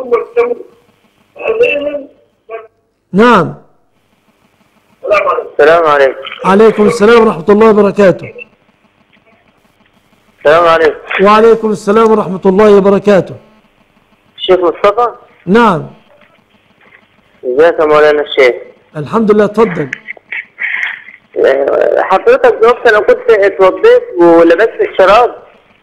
ثم التموت هذين نعم السلام عليكم السلام عليكم عليكم السلام ورحمة الله وبركاته السلام عليكم وعليكم السلام ورحمة الله وبركاته الشيخ مصطفى نعم ازيك يا مولانا الشيخ الحمد لله اتفضل آه، حضرتك دلوقتي انا كنت اتوضيت ولبست الشراب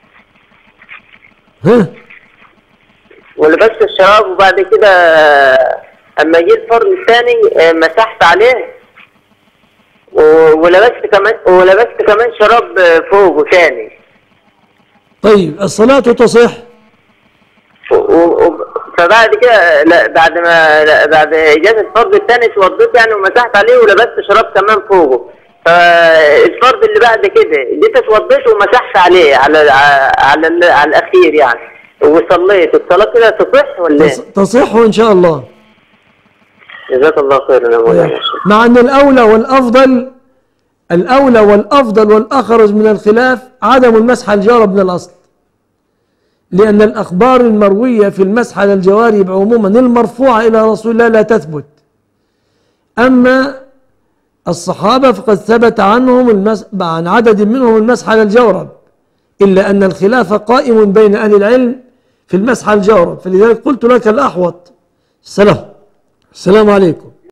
ها ولبست الشراب وبعد كده آه، اما جه الفرن الثاني آه، مسحت عليه و- ولبست كمان ولبست كمان شراب آه، فوقه ثاني طيب الصلاة تصح و- و- و- فبعد كده لا بعد ما لا بعد اجازه الفرد الثاني اتوضيت يعني ومسحت عليه ولبست شراب كمان فوقه فالفرد اللي بعد كده جيت اتوضيت ومسحت عليه على على ال- على الاخير يعني وصليت الصلاه كده تصح ولا ايه؟ تص- تصح إن شاء الله جزاك الله خيرا يا مولانا مع أن الأولى والأفضل الأولى والأفضل والأخرج من الخلاف عدم المسح على الجارب من الأصل لأن الأخبار المروية في المسح على الجوارب عموما المرفوعة إلى رسول الله لا تثبت أما الصحابة فقد ثبت عنهم المس... عن عدد منهم المسح على الجورب إلا أن الخلاف قائم بين أهل العلم في المسح على الجورب فلذلك قلت لك الأحوط السلام السلام عليكم